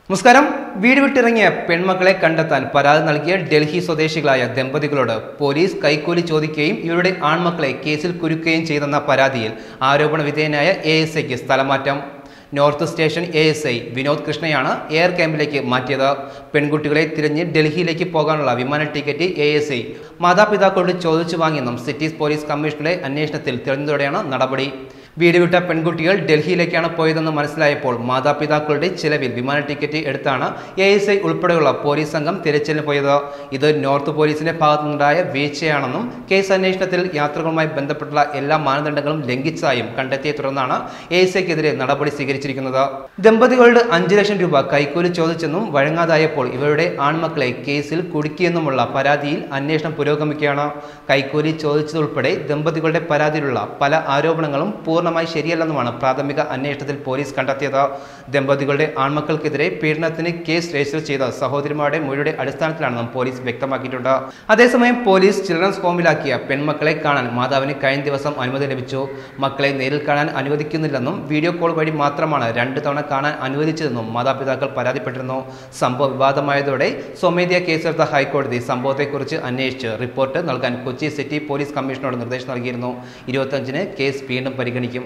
നമസ്കാരം വീട് വിട്ടിറങ്ങിയ പെൺമക്കളെ കണ്ടെത്താൻ പരാതി നൽകിയ ഡൽഹി സ്വദേശികളായ ദമ്പതികളോട് പോലീസ് കൈക്കൂലി ചോദിക്കുകയും ഇവരുടെ ആൺമക്കളെ കേസിൽ കുരുക്കുകയും ചെയ്തെന്ന പരാതിയിൽ ആരോപണ വിധേയനായ എ എസ് ഐക്ക് സ്ഥലമാറ്റം north station A S I Vinod കൃഷ്ണയാണ് എയർ ക്യാമ്പിലേക്ക് മാറ്റിയത് പെൺകുട്ടികളെ തിരഞ്ഞ് ഡൽഹിയിലേക്ക് പോകാനുള്ള വിമാന ടിക്കറ്റ് എ എസ് ഐ മാതാപിതാക്കളോട് ചോദിച്ചു വാങ്ങിയെന്നും സിറ്റീസ് പോലീസ് കമ്മീഷണറുടെ അന്വേഷണത്തിൽ തെളിഞ്ഞതോടെയാണ് നടപടി വീട് വിട്ട പെൺകുട്ടികൾ ഡൽഹിയിലേക്കാണ് പോയതെന്ന് മനസ്സിലായപ്പോൾ മാതാപിതാക്കളുടെ ചിലവിൽ വിമാന ടിക്കറ്റ് എടുത്താണ് എ എസ് ഐ ഉൾപ്പെടെയുള്ള പോലീസ് സംഘം തിരച്ചിലിന് പോയത് ഇത് നോർത്ത് പോലീസിന്റെ ഭാഗത്തുനിന്നുണ്ടായ വീഴ്ചയാണെന്നും കേസ് അന്വേഷണത്തിൽ യാത്രകളുമായി ബന്ധപ്പെട്ടുള്ള എല്ലാ മാനദണ്ഡങ്ങളും ലംഘിച്ചതായും കണ്ടെത്തിയെ തുടർന്നാണ് എ എസ് ഐക്കെതിരെ നടപടി സ്വീകരിച്ചിരിക്കുന്നത് ദമ്പതികളുടെ അഞ്ചു ലക്ഷം രൂപ കൈക്കൂലി ചോദിച്ചെന്നും വഴങ്ങാതായപ്പോൾ ഇവരുടെ ആൺമക്കളെ കേസിൽ കുടുക്കിയെന്നുമുള്ള പരാതിയിൽ അന്വേഷണം പുരോഗമിക്കുകയാണ് കൈക്കൂലി ചോദിച്ചതുൾപ്പെടെ ദമ്പതികളുടെ പരാതിയിലുള്ള പല ആരോപണങ്ങളും പൂർണ്ണമായി ശരിയല്ലെന്നുമാണ് പ്രാഥമിക അന്വേഷണത്തിൽ പോലീസ് കണ്ടെത്തിയത് ദമ്പതികളുടെ ആൺമക്കൾക്കെതിരെ പീഡനത്തിന് കേസ് രജിസ്റ്റർ ചെയ്ത സഹോദരിമാരുടെ മൊഴിയുടെ അടിസ്ഥാനത്തിലാണെന്നും പോലീസ് വ്യക്തമാക്കിയിട്ടുണ്ട് അതേസമയം പോലീസ് ചിൽഡ്രൻസ് ഹോമിലാക്കിയ പെൺമക്കളെ കാണാൻ മാതാവിന് കഴിഞ്ഞ ദിവസം അനുമതി ലഭിച്ചു മക്കളെ നേരിൽ കാണാൻ അനുവദിക്കുന്നില്ലെന്നും വീഡിയോ കോൾ വഴി മാത്രമാണ് രണ്ടു തവണ കാണാൻ അനുവദിച്ചതെന്നും മാതാപിതാക്കൾ പരാതിപ്പെട്ടിരുന്നു സംഭവം വിവാദമായതോടെ സ്വമേധ്യ കേസെടുത്ത ഹൈക്കോടതി സംഭവത്തെക്കുറിച്ച് അന്വേഷിച്ച് റിപ്പോർട്ട് നൽകാൻ കൊച്ചി സിറ്റി പോലീസ് കമ്മീഷണറോട് നിർദ്ദേശം നൽകിയിരുന്നു ഇരുപത്തഞ്ചിന് കേസ് വീണ്ടും പരിഗണിക്കും